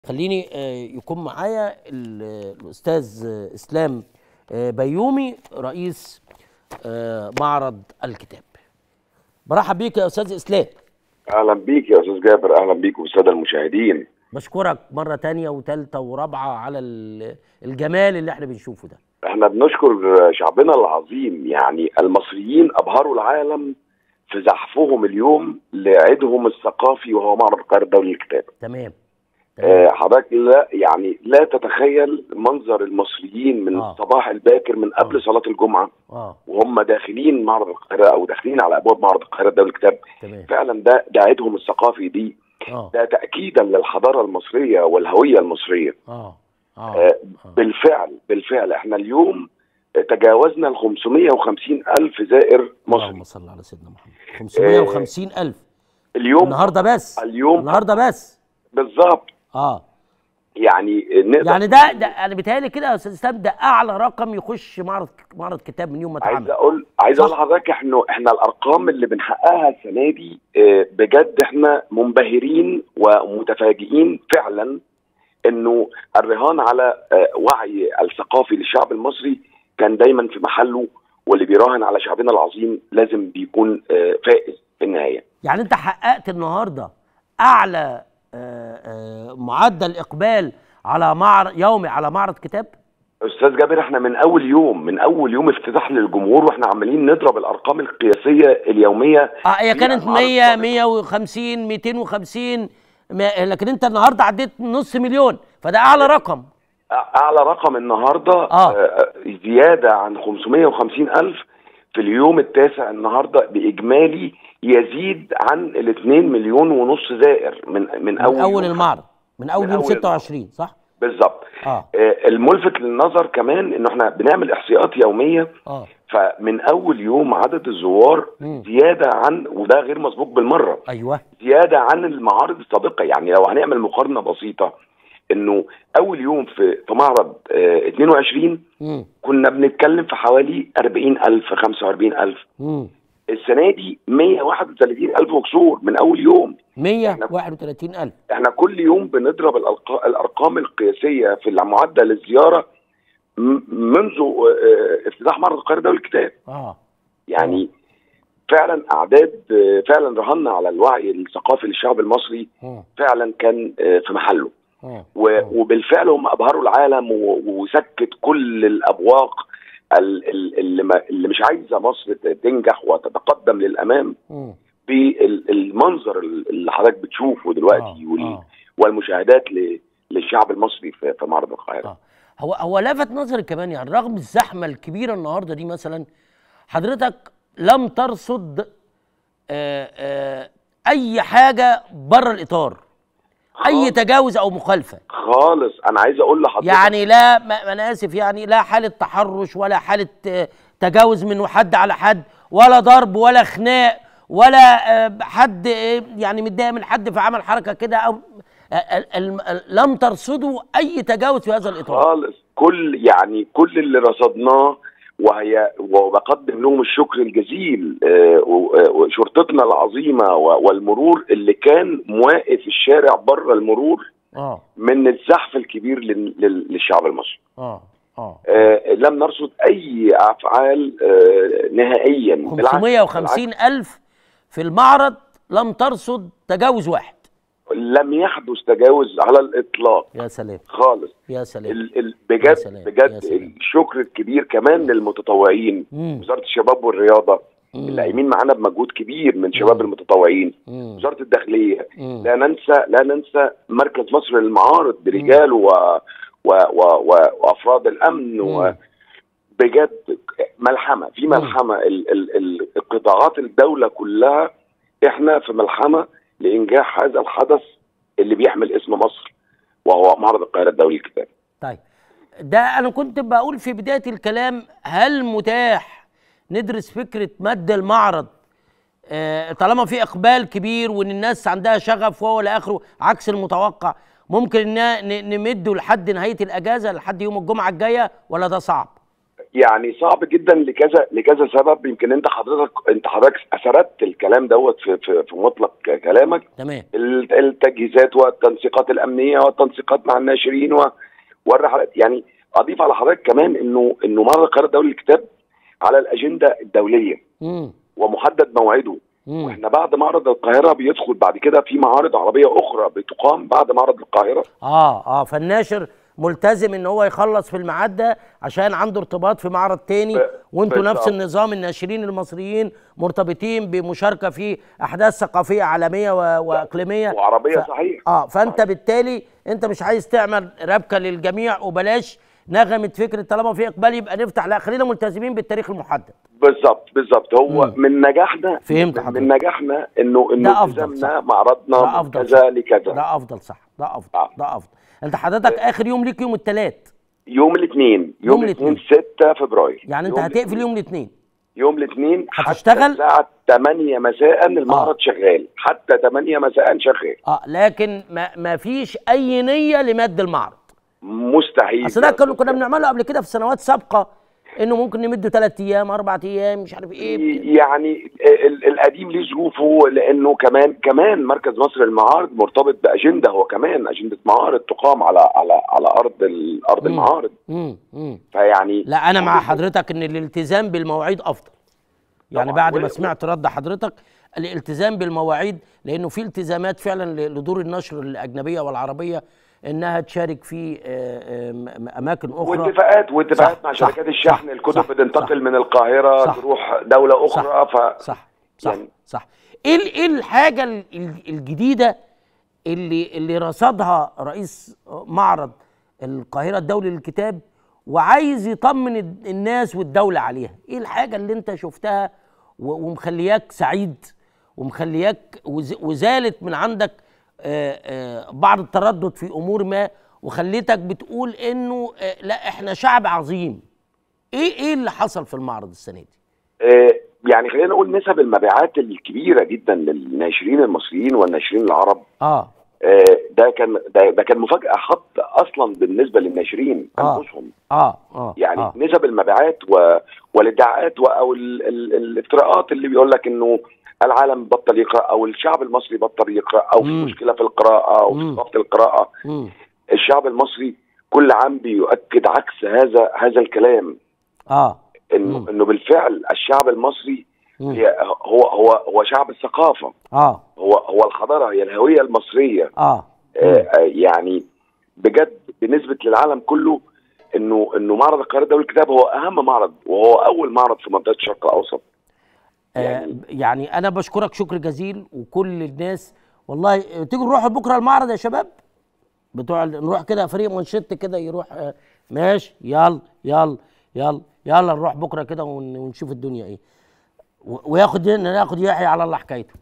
خليني آه، يكون معايا ال- الاستاذ آه، اسلام آه، بيومي رئيس آه، معرض الكتاب برحب بيك يا استاذ اسلام اهلا بيك يا استاذ جابر اهلا بيك والساده المشاهدين بشكرك مره تانية وتالتة ورابعه على ال- الجمال اللي احنا بنشوفه ده احنا بنشكر شعبنا العظيم يعني المصريين ابهروا العالم في زحفهم اليوم لعيدهم الثقافي وهو معرض القاهره الدولي للكتاب تمام تمام آه، حضرتك لا يعني لا تتخيل منظر المصريين من آه. الصباح الباكر من قبل صلاه الجمعه اه وهم داخلين معرض القاهره او داخلين على ابواب معرض القاهره الدولي للكتاب تمام فعلا ده ده عيدهم الثقافي دي اه ده تاكيدا للحضاره المصريه والهويه المصريه اه اه آه، آه. بالفعل بالفعل احنا اليوم تجاوزنا ال 550 ألف زائر مصري اللهم صل على سيدنا محمد 550 الف اليوم النهارده بس اليوم النهارده بس بالظبط اه يعني نقدر يعني ده ده انا بيتهيألي كده يا استاذ اسلام ده اعلى رقم يخش معرض معرض كتاب من يوم ما عايز اتعمل اقول عايز صح. اقول لحضرتك احنا احنا الارقام اللي بنحققها السنه دي آه، بجد احنا منبهرين ومتفاجئين فعلا انه الرهان على آه، وعي الثقافي للشعب المصري كان دايما في محله واللي بيراهن على شعبنا العظيم لازم بيكون آه، فائز في النهايه يعني انت حققت النهارده اعلى آه، آه، معدل اقبال على معرض يومي على معرض كتاب استاذ جابر احنا من اول يوم من اول يوم افتتاح للجمهور واحنا عمالين نضرب الارقام القياسيه اليوميه اه هي في كانت المعرض 100 السابق. 150 250 ما- لكن انت النهارده عديت نص مليون فده اعلى رقم اعلى رقم النهارده آه. آه، زياده عن 550 الف في اليوم التاسع النهارده باجمالي يزيد عن ال 2 مليون ونص زائر من من, من اول اول يوم. المعرض من اول من يوم أول 26 صح بالظبط اه آه، الملفت للنظر كمان انه احنا بنعمل احصائيات يوميه اه فمن اول يوم عدد الزوار مم. زياده عن وده غير مسبوق بالمره ايوه زياده عن المعارض السابقه يعني لو هنعمل مقارنه بسيطه انه اول يوم في في معرض آه 22 امم كنا بنتكلم في حوالي 40000 45000 امم السنه دي 131000 وكسور من اول يوم 131000 احنا كل يوم بنضرب الألق- الارقام القياسيه في معدل الزياره م- منذ آه، افتتاح معرض القاهره الدولي للكتاب اه يعني فعلا اعداد آه، فعلا رهنا على الوعي الثقافي للشعب المصري اه فعلا كان آه، في محله اه و- وبالفعل هم ابهروا العالم و- وسكت كل الابواق ال- ال- اللي, ما اللي مش عايزه مصر تنجح وتتقدم للامام مم. بالمنظر اللي حضرتك بتشوفه دلوقتي آه، وال- آه. والمشاهدات ل- للشعب المصري في في معرض القاهره اه هو هو لفت نظري كمان يعني رغم الزحمه الكبيره النهارده دي مثلا حضرتك لم ترصد آه آه اي حاجه بره الاطار اي خالص. تجاوز او مخالفه خالص انا عايز اقول لحضرتك يعني لا ما انا اسف يعني لا حاله تحرش ولا حاله آه، تجاوز من حد على حد ولا ضرب ولا خناق ولا آه، حد آه، يعني متضايق من حد فعمل حركه كده او آه، ال- ال- ال- لم ترصدوا اي تجاوز في هذا الاطار خالص كل يعني كل اللي رصدناه وهي وبقدم لهم الشكر الجزيل آه، و- آه، وشرطتنا العظيمه و- والمرور اللي كان مواقف الشارع بره المرور اه من الزحف الكبير لل- لل- للشعب المصري اه اه آه، لم نرصد اي افعال آه، نهائيا بالعكس- 550 ألف في المعرض لم ترصد تجاوز واحد لم يحدث تجاوز على الاطلاق يا سلام خالص يا سلام ال ال يا بجد سلام، يا بجد سلام. الشكر الكبير كمان للمتطوعين مم. وزاره الشباب والرياضه مم. اللي قايمين معانا بمجهود كبير من شباب المتطوعين مم. وزاره الداخليه مم. لا ننسى لا ننسى مركز مصر للمعارض برجاله و و و و وافراد الامن مم. وبجد ملحمه في ملحمه ال ال ال القطاعات الدوله كلها احنا في ملحمه لانجاح هذا الحدث اللي بيحمل اسم مصر وهو معرض القاهره الدولي للكتاب طيب ده انا كنت بقول في بدايه الكلام هل متاح ندرس فكره مد المعرض آه، طالما في اقبال كبير وان الناس عندها شغف وهو لاخره عكس المتوقع ممكن إن ن- نمده لحد نهايه الاجازه لحد يوم الجمعه الجايه ولا ده صعب؟ يعني صعب جدا لكذا لكذا سبب يمكن انت حضرتك انت حضرتك اثرت الكلام دوت في في, في مطلق كلامك تمام ال- التجهيزات والتنسيقات الامنيه والتنسيقات مع الناشرين و- والرحلات يعني اضيف على حضرتك كمان انه انه معرض القاهره الدولي للكتاب على الاجنده الدوليه مم. ومحدد موعده مم. واحنا بعد معرض القاهره بيدخل بعد كده في معارض عربيه اخرى بتقام بعد معرض القاهره اه اه فالناشر ملتزم ان هو يخلص في الميعاد ده عشان عنده ارتباط في معرض تاني ب- وانتوا نفس بالظبط. النظام الناشرين المصريين مرتبطين بمشاركه في احداث ثقافيه عالميه و... واقليميه وعربيه صحيح اه فانت بالتالي انت مش عايز تعمل ربكه للجميع وبلاش نغمه فكره طالما في اقبال يبقى نفتح لا خلينا ملتزمين بالتاريخ المحدد بالظبط بالظبط هو مم. من نجاحنا فهمت من- حضرتك. من نجاحنا انه ده انه أفضل، التزمنا صح. معرضنا ده من افضل كذا صح. لكذا ده افضل صح ده افضل آه. ده افضل انت حضرتك اخر يوم ليك يوم الثلاث يوم الاثنين يوم يوم الاثنين الاثنين. 6 فبراير يعني انت يوم هتقفل الاثنين. يوم الاثنين يوم الاثنين حتى هتشتغل؟ الساعه 8 مساء المعرض شغال حتى 8 مساء شغال اه لكن ما ما فيش اي نيه لمد المعرض مستحيل اصل ده كنا كنا بنعمله قبل كده في سنوات سابقه انه ممكن نمده ثلاث ايام اربع ايام مش عارف ايه يعني ال- القديم ليه ظروفه لانه كمان كمان مركز مصر للمعارض مرتبط باجنده هو كمان اجنده معارض تقام على على على ارض ال- ارض مم. المعارض مم. مم. فيعني لا انا مع حضرتك ان الالتزام بالمواعيد افضل يعني طبعاً. بعد ما و- سمعت رد حضرتك الالتزام بالمواعيد لانه في التزامات فعلا ل- لدور النشر الاجنبيه والعربيه انها تشارك في آه، آه، م- اماكن اخرى واتفاقات واتفاقات صح، مع صح، شركات الشحن صح، الكتب صح، بتنتقل صح. من القاهره صح. تروح دوله اخرى ف صح صح يعني- صح ايه ال- ايه الحاجه ال- ال- الجديده اللي اللي رصدها رئيس معرض القاهره الدولي للكتاب وعايز يطمن الد- الناس والدوله عليها ايه الحاجه اللي انت شفتها و- ومخلياك سعيد ومخلياك وز- وزالت من عندك آه، آه، بعض التردد في امور ما وخليتك بتقول انه آه، لا احنا شعب عظيم ايه ايه اللي حصل في المعرض السنه دي آه، يعني خلينا نقول نسب المبيعات الكبيره جدا للناشرين المصريين والناشرين العرب اه آه، ده كان ده, ده كان مفاجاه حط اصلا بالنسبه للناشرين آه. انفسهم اه اه يعني آه. نسب المبيعات و... والادعاءات و... او ال... ال... الافتراءات اللي بيقول لك انه العالم بطل يقرا او الشعب المصري بطل يقرا او في مم. مشكله في القراءه او في مم. ثقافه القراءه مم. الشعب المصري كل عام بيؤكد عكس هذا هذا الكلام اه انه مم. انه بالفعل الشعب المصري مم. هي هو هو هو شعب الثقافه اه هو هو الحضاره هي الهويه المصريه اه آه، آه، يعني بجد بالنسبه للعالم كله انه انه معرض القاهره الدولي للكتاب هو اهم معرض وهو اول معرض في منطقه الشرق الاوسط آه، يعني- يعني انا بشكرك شكر جزيل وكل الناس والله آه، تيجوا نروح بكره المعرض يا شباب بتوع ال- نروح كده فريق منشط كده يروح آه، ماشي يلا يلا يلا يلا نروح بكره كده ون- ونشوف الدنيا ايه و- وياخد ناخد يحيى على الله حكايته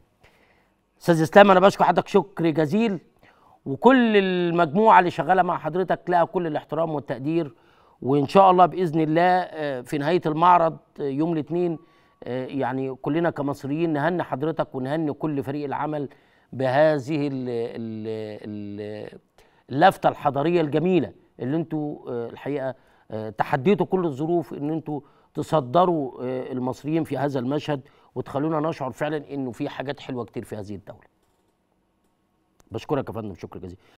استاذ اسلام انا بشكر حضرتك شكر جزيل وكل المجموعه اللي شغاله مع حضرتك لها كل الاحترام والتقدير وان شاء الله باذن الله آه، في نهايه المعرض آه، يوم الاثنين يعني كلنا كمصريين نهني حضرتك ونهني كل فريق العمل بهذه ال- ال- ال- اللفته الحضاريه الجميله اللي انتوا آه، الحقيقه آه، تحديتوا كل الظروف ان انتوا تصدروا آه، المصريين في هذا المشهد وتخلونا نشعر فعلا انه في حاجات حلوه كتير في هذه الدوله. بشكرك يا فندم شكر جزيلا.